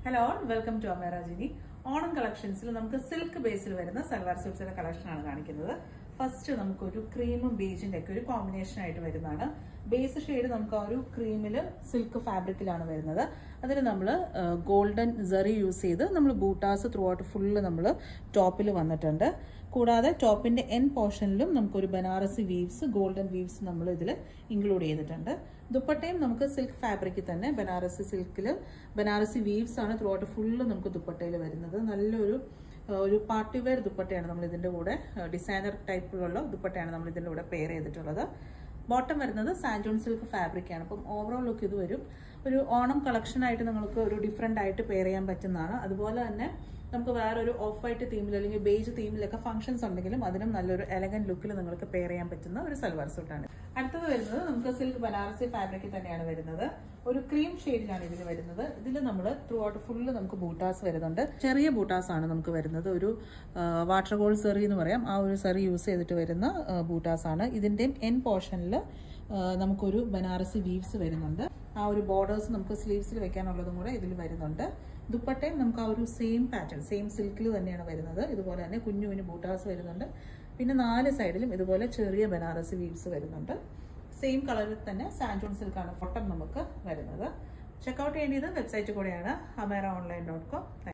hello welcome to അമേറ ജിനി ഓണം കളക്ഷൻസിൽ നമുക്ക് സിൽക്ക് ബേസിൽ വരുന്ന സൽവാർ സ്യൂട്ട്സിന്റെ കളക്ഷൻ ആണ് കാണിക്കുന്നത് ഫസ്റ്റ് നമുക്കൊരു ക്രീമും ബേജിന്റെ ഒക്കെ ഒരു കോമ്പിനേഷൻ ആയിട്ട് വരുന്നതാണ് ബേസ് ഷെയ്ഡ് നമുക്ക് ആ ഒരു ക്രീമിൽ സിൽക്ക് ഫാബ്രിക്കിലാണ് വരുന്നത് അതിൽ നമ്മൾ ഗോൾഡൻ സെറി യൂസ് ചെയ്ത് നമ്മൾ ബൂട്ടാസ് ത്രൂ ഔട്ട് ഫുള്ള് നമ്മൾ ടോപ്പിൽ വന്നിട്ടുണ്ട് കൂടാതെ ടോപ്പിന്റെ എൻ പോർഷനിലും നമുക്കൊരു ബനാറസി വീവ്സ് ഗോൾഡൻ വീവ്സ് നമ്മൾ ഇതിൽ ഇൻക്ലൂഡ് ചെയ്തിട്ടുണ്ട് ദുപ്പട്ടയും നമുക്ക് സിൽക്ക് ഫാബ്രിക്കിൽ തന്നെ ബനാറസി സിൽക്കിൽ ബനാറസി വീവ്സ് ആണ് ത്രൂ ഔട്ട് ഫുള്ള് നമുക്ക് ദുപ്പട്ടയിൽ വരുന്നത് നല്ലൊരു ആ, ഒരു പാർട്ടി വെയർ ദുപ്പട്ടയാണ് നമ്മൾ ഇതിൻ്റെ കൂടെ ഡിസൈനർ ടൈപ്പിലുള്ള ദുപ്പട്ടയാണ് നമ്മൾ ഇതിൻ്റെ കൂടെ പെയർ ചെയ്തിട്ടുള്ളത് ബോട്ടം വരുന്നത് സാൻജോൺ സിൽക്ക് ഫാബ്രിക് ആണ് അപ്പം ഓവറോൾ ലുക്ക് ഇത് വരും ഒരു ഓണം കളക്ഷൻ ആയിട്ട് നിങ്ങൾക്ക് ഒരു ഡിഫറെൻ്റ് ആയിട്ട് പെയർ ചെയ്യാൻ പറ്റുന്നതാണ് അതുപോലെ തന്നെ നമുക്ക് വേറൊരു ഓഫ് വൈറ്റ് തീമിൽ അല്ലെങ്കിൽ ബേജ് തീമിലൊക്കെ ഫംഗ്ഷൻസ് ഉണ്ടെങ്കിലും അതിനും നല്ലൊരു എലഗൻ ലുക്കിൽ നിങ്ങൾക്ക് പെയർ ചെയ്യാൻ പറ്റുന്ന ഒരു സൽവാർ സൂട്ടാണ് അടുത്തത് വരുന്നത് നമുക്ക് സിൽക്ക് ബനാറസി ഫാബ്രിക്കിൽ തന്നെയാണ് വരുന്നത് ഒരു ക്രീം ഷെയ്ഡിലാണ് ഇതിൽ വരുന്നത് ഇതിൽ നമ്മൾ ത്രൂ ഔട്ട് ഫുള്ള് നമുക്ക് ബൂട്ടാസ് വരുന്നുണ്ട് ചെറിയ ബൂട്ടാസ് ആണ് നമുക്ക് വരുന്നത് ഒരു വാട്ടർ ഗോൾഡ് സെറി എന്ന് പറയാം ആ ഒരു സെറി യൂസ് ചെയ്തിട്ട് വരുന്ന ബൂട്ടാസ് ആണ് ഇതിൻ്റെയും എൻ പോർഷനിൽ നമുക്കൊരു ബനാറസി വീവ്സ് വരുന്നുണ്ട് ആ ഒരു ബോർഡേഴ്സ് നമുക്ക് സ്ലീവ്സിൽ വെക്കാനുള്ളതും കൂടെ ഇതിൽ വരുന്നുണ്ട് ദുപ്പട്ടയും നമുക്ക് ആ ഒരു സെയിം പാറ്റേൺ സെയിം സിൽക്കിൽ തന്നെയാണ് വരുന്നത് ഇതുപോലെ തന്നെ കുഞ്ഞു കുഞ്ഞു ബൂട്ടാസ് വരുന്നുണ്ട് പിന്നെ നാല് സൈഡിലും ഇതുപോലെ ചെറിയ ബനാറസി വീവ്സ് വരുന്നുണ്ട് സെയിം കളറിൽ തന്നെ സാൻജോൺ സിൽക്കാണ് ഫോട്ടം നമുക്ക് വരുന്നത് ചെക്കൗട്ട് ചെയ്യേണ്ടത് വെബ്സൈറ്റ് കൂടെയാണ് അമേറ ഓൺലൈൻ ഡോട്ട് കോം